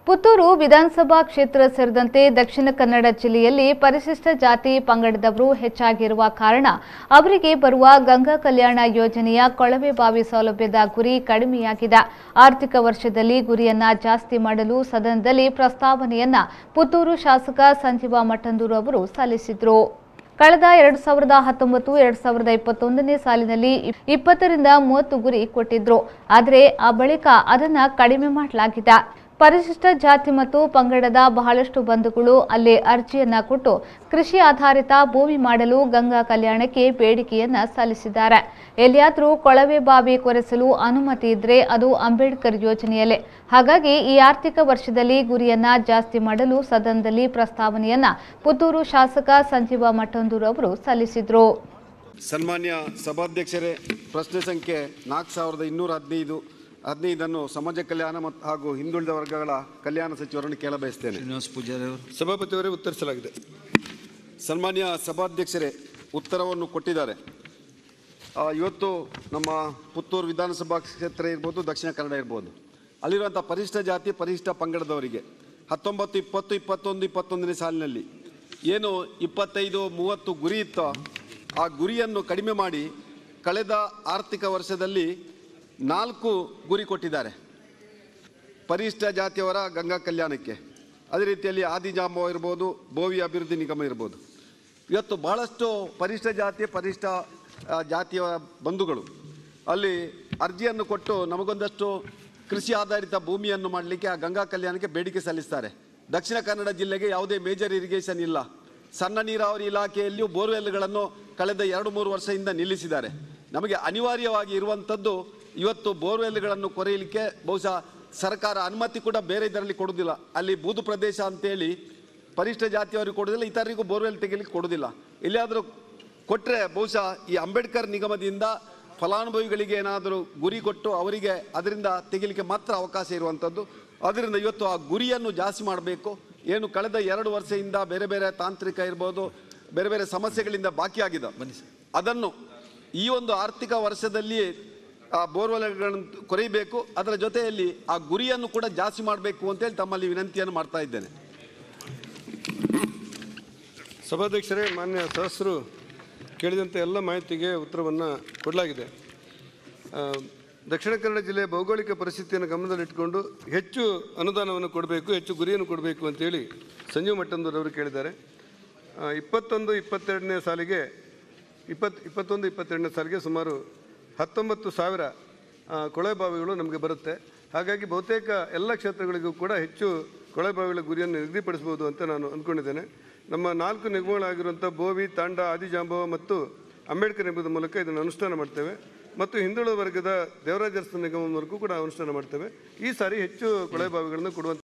ಪುತ್ತೂರು ವಿಧಾನಸಭಾ ಕ್ಷೇತ್ರ ಸೇರಿದಂತೆ ದಕ್ಷಿಣ ಕನ್ನಡ ಜಿಲ್ಲೆಯಲ್ಲಿ ಪರಿಶಿಷ್ಟ ಜಾತಿ ಪಂಗಡದವರು ಹೆಚ್ಚಾಗಿರುವ ಕಾರಣ ಅವರಿಗೆ ಬರುವ ಗಂಗಾ ಕಲ್ಯಾಣ ಯೋಜನೆಯ ಕೊಳವೆ ಬಾವಿ ಸೌಲಭ್ಯದ ಗುರಿ ಕಡಿಮೆಯಾಗಿದೆ ಆರ್ಥಿಕ ವರ್ಷದಲ್ಲಿ ಗುರಿಯನ್ನ ಜಾಸ್ತಿ ಮಾಡಲು ಸದನದಲ್ಲಿ ಪ್ರಸ್ತಾವನೆಯನ್ನ ಪುತ್ತೂರು ಶಾಸಕ ಸಂಜೀವ ಮಠಂದೂರು ಅವರು ಸಲ್ಲಿಸಿದರು ಕಳೆದ ಎರಡ್ ಸಾವಿರದ ಹತ್ತೊಂಬತ್ತು ಎರಡ್ ಸಾವಿರದ ಇಪ್ಪತ್ತೊಂದನೇ ಸಾಲಿನಲ್ಲಿ ಇಪ್- ಇಪ್ಪತ್ತರಿಂದ ಮೂವತ್ತು ಗುರಿ ಕೊಟ್ಟಿದ್ರು ಆದರೆ ಆ ಬಳಿಕ ಅದನ್ನ ಕಡಿಮೆ ಮಾಡಲಾಗಿದೆ ಪರಿಶಿಷ್ಟ ಜಾತಿ ಮತ್ತು ಪಂಗಡದ ಬಹಳಷ್ಟು ಬಂಧುಗಳು ಅಲ್ಲಿ ಅರ್ಜಿಯನ್ನ ಕೊಟ್ಟು ಕೃಷಿ ಆಧಾರಿತ ಭೂಮಿ ಮಾಡಲು ಗಂಗಾ ಕಲ್ಯಾಣಕ್ಕೆ ಬೇಡಿಕೆಯನ್ನ ಸಲ್ಲಿಸಿದ್ದಾರೆ ಎಲ್ಲಿಯಾದ್ರೂ ಕೊಳವೆ ಬಾವಿ ಕೊರೆಸಲು ಅನುಮತಿ ಇದ್ರೆ ಅದು ಅಂಬೇಡ್ಕರ್ ಯೋಜನೆಯಲ್ಲೇ ಹಾಗಾಗಿ ಈ ಆರ್ಥಿಕ ವರ್ಷದಲ್ಲಿ ಗುರಿಯನ್ನ ಜಾಸ್ತಿ ಮಾಡಲು ಸದನದಲ್ಲಿ ಪ್ರಸ್ತಾವನೆಯನ್ನ ಪುತ್ತೂರು ಶಾಸಕ ಸಂಜೀವ ಮಠಂದೂರು ಅವರು ಸಲ್ಲಿಸಿದ್ರು ಸನ್ಮಾನ್ಯ ಸಭಾಧ್ಯಕ್ಷರೇ ಪ್ರಶ್ನೆ ಸಂಖ್ಯೆ ನಾಲ್ಕು ಸಾವಿರದ ಇನ್ನೂರ ಹದಿನೈದು ಹದಿನೈದನ್ನು ಸಮಾಜ ಕಲ್ಯಾಣ ಮತ್ತು ಹಾಗೂ ಹಿಂದುಳಿದ ವರ್ಗಗಳ ಕಲ್ಯಾಣ ಸಚಿವರನ್ನು ಕೇಳಬಯಸ್ತೇನೆ ಶ್ರೀನಿವಾಸ್ ಪೂಜಾರಿ ಅವರು ಸಭಾಪತಿಯವರೇ ಉತ್ತರಿಸಲಾಗಿದೆ ಸನ್ಮಾನ್ಯ ಸಭಾಧ್ಯಕ್ಷರೇ ಉತ್ತರವನ್ನು ಕೊಟ್ಟಿದ್ದಾರೆ ಆ, ಇವತ್ತು ನಮ್ಮ ಪುತ್ತೂರು ವಿಧಾನಸಭಾ ಕ್ಷೇತ್ರ ಇರ್ಬೋದು ದಕ್ಷಿಣ ಕನ್ನಡ ಇರ್ಬೋದು ಅಲ್ಲಿರುವಂಥ ಪರಿಶಿಷ್ಟ ಜಾತಿ ಪರಿಶಿಷ್ಟ ಪಂಗಡದವರಿಗೆ ಹತ್ತೊಂಬತ್ತು ಇಪ್ಪತ್ತು ಇಪ್ಪತ್ತೊಂದು ಇಪ್ಪತ್ತೊಂದನೇ ಸಾಲಿನಲ್ಲಿ ಏನು ಇಪ್ಪತ್ತೈದು ಮೂವತ್ತು ಗುರಿ ಇತ್ತೋ ಆ ಗುರಿಯನ್ನು ಕಡಿಮೆ ಮಾಡಿ ಕಳೆದ ಆರ್ಥಿಕ ವರ್ಷದಲ್ಲಿ ನಾಲ್ಕು ಗುರಿ ಕೊಟ್ಟಿದ್ದಾರೆ ಪರಿಶಿಷ್ಟ ಜಾತಿಯವರ ಗಂಗಾ ಕಲ್ಯಾಣಕ್ಕೆ ಅದೇ ರೀತಿಯಲ್ಲಿ ಆದಿಜಾಂಬವ ಇರ್ಬೋದು ಬೋವಿ ಅಭಿವೃದ್ಧಿ ನಿಗಮ ಇರ್ಬೋದು ಇವತ್ತು ಬಹಳಷ್ಟು ಪರಿಶಿಷ್ಟ ಜಾತಿ ಪರಿಶಿಷ್ಟ ಆ, ಜಾತಿಯ ಬಂಧುಗಳು ಅಲ್ಲಿ ಅರ್ಜಿಯನ್ನು ಕೊಟ್ಟು ನಮಗೊಂದಷ್ಟು ಕೃಷಿ ಆಧಾರಿತ ಭೂಮಿಯನ್ನು ಮಾಡಲಿಕ್ಕೆ ಆ ಗಂಗಾ ಕಲ್ಯಾಣಕ್ಕೆ ಬೇಡಿಕೆ ಸಲ್ಲಿಸ್ತಾರೆ ದಕ್ಷಿಣ ಕನ್ನಡ ಜಿಲ್ಲೆಗೆ ಯಾವುದೇ ಮೇಜರ್ ಇರಿಗೇಷನ್ ಇಲ್ಲ ಸಣ್ಣ ನೀರಾವರಿ ಇಲಾಖೆಯಲ್ಲಿಯೂ ಬೋರ್ವೆಲ್ಗಳನ್ನು ಕಳೆದ ಎರಡು ಮೂರು ವರ್ಷದಿಂದ ನಿಲ್ಲಿಸಿದ್ದಾರೆ ನಮಗೆ ಅನಿವಾರ್ಯವಾಗಿ ಇರುವಂಥದ್ದು ಇವತ್ತು ಬೋರ್ವೆಲ್ಗಳನ್ನು ಕೊರೆಯಲಿಕ್ಕೆ ಬಹುಶಃ ಸರ್ಕಾರ ಅನುಮತಿ ಕೂಡ ಬೇರೆ ಇದರಲ್ಲಿ ಕೊಡುವುದಿಲ್ಲ ಅಲ್ಲಿ ಬೂದು ಪ್ರದೇಶ ಅಂತೇಳಿ ಪರಿಷ್ಠ ಜಾತಿಯವರಿಗೆ ಕೊಡುವುದಿಲ್ಲ ಇತರರಿಗೂ ಬೋರ್ವೆಲ್ ತೆಗಿಲಿಕ್ಕೆ ಕೊಡುವುದಿಲ್ಲ ಎಲ್ಲಿಯಾದರೂ ಕೊಟ್ಟರೆ ಬಹುಶಃ ಈ ಅಂಬೇಡ್ಕರ್ ನಿಗಮದಿಂದ ಫಲಾನುಭವಿಗಳಿಗೆ ಏನಾದರೂ ಗುರಿ ಕೊಟ್ಟು ಅವರಿಗೆ ಅದರಿಂದ ತೆಗಿಲಿಕ್ಕೆ ಮಾತ್ರ ಅವಕಾಶ ಇರುವಂಥದ್ದು ಅದರಿಂದ ಇವತ್ತು ಆ ಗುರಿಯನ್ನು ಜಾಸ್ತಿ ಮಾಡಬೇಕು ಏನು ಕಳೆದ ಎರಡು ವರ್ಷದಿಂದ ಬೇರೆ ಬೇರೆ ತಾಂತ್ರಿಕ ಇರ್ಬೋದು ಬೇರೆ ಬೇರೆ ಸಮಸ್ಯೆಗಳಿಂದ ಬಾಕಿಯಾಗಿದೆ ಅದನ್ನು ಈ ಒಂದು ಆರ್ಥಿಕ ವರ್ಷದಲ್ಲಿ ಆ ಬೋರ್ವೆಲ್ಗಳನ್ನು ಕೊರೆಯಬೇಕು ಅದರ ಜೊತೆಯಲ್ಲಿ ಆ ಗುರಿಯನ್ನು ಕೂಡ ಜಾಸ್ತಿ ಮಾಡಬೇಕು ಅಂತೇಳಿ ತಮ್ಮಲ್ಲಿ ವಿನಂತಿಯನ್ನು ಮಾಡ್ತಾ ಇದ್ದೇನೆ ಸಭಾಧ್ಯಕ್ಷರೇ ಮಾನ್ಯ ಸಹಸ್ರು ಕೇಳಿದಂಥ ಎಲ್ಲ ಮಾಹಿತಿಗೆ ಉತ್ತರವನ್ನು ಕೊಡಲಾಗಿದೆ ಆ, ದಕ್ಷಿಣ ಕನ್ನಡ ಜಿಲ್ಲೆಯ ಭೌಗೋಳಿಕ ಪರಿಸ್ಥಿತಿಯನ್ನು ಗಮನದಲ್ಲಿಟ್ಟುಕೊಂಡು ಹೆಚ್ಚು ಅನುದಾನವನ್ನು ಕೊಡಬೇಕು ಹೆಚ್ಚು ಗುರಿಯನ್ನು ಕೊಡಬೇಕು ಅಂತೇಳಿ ಸಂಜೀವ್ ಮಟ್ಟಂದೂರವರು ಕೇಳಿದ್ದಾರೆ ಆ, ಇಪ್ಪತ್ತೊಂದು ಇಪ್ಪತ್ತೆರಡನೇ ಸಾಲಿಗೆ ಇಪ್ಪತ್ತು ಇಪ್ಪತ್ತೊಂದು ಇಪ್ಪತ್ತೆರಡನೇ ಸಾಲಿಗೆ ಸುಮಾರು ಹತ್ತೊಂಬತ್ತು ಸಾವಿರ ಆ, ಕೊಳವೆ ಬಾವಿಗಳು ನಮಗೆ ಬರುತ್ತೆ ಹಾಗಾಗಿ ಬಹುತೇಕ ಎಲ್ಲ ಕ್ಷೇತ್ರಗಳಿಗೂ ಕೂಡ ಹೆಚ್ಚು ಕೊಳವೆ ಬಾವಿಗಳ ಗುರಿಯನ್ನು ನಿಗದಿಪಡಿಸಬಹುದು ಅಂತ ನಾನು ಅಂದ್ಕೊಂಡಿದ್ದೇನೆ ನಮ್ಮ ನಾಲ್ಕು ನಿಗಮಗಳಾಗಿರುವಂಥ ಬೋವಿ ತಾಂಡ ಆದಿಜಾಂಬವ ಮತ್ತು ಅಂಬೇಡ್ಕರ್ ನಿಗಮದ ಮೂಲಕ ಇದನ್ನು ಅನುಷ್ಠಾನ ಮಾಡ್ತೇವೆ ಮತ್ತು ಹಿಂದುಳಿದ ವರ್ಗದ ದೇವರಾಜ ಅರಸು ನಿಗಮದವರೆಗೂ ಕೂಡ ಅನುಷ್ಠಾನ ಮಾಡ್ತೇವೆ ಈ ಸಾರಿ ಹೆಚ್ಚು ಕೊಳವೆ ಬಾವಿಗಳನ್ನು ಕೊಡುವಂಥ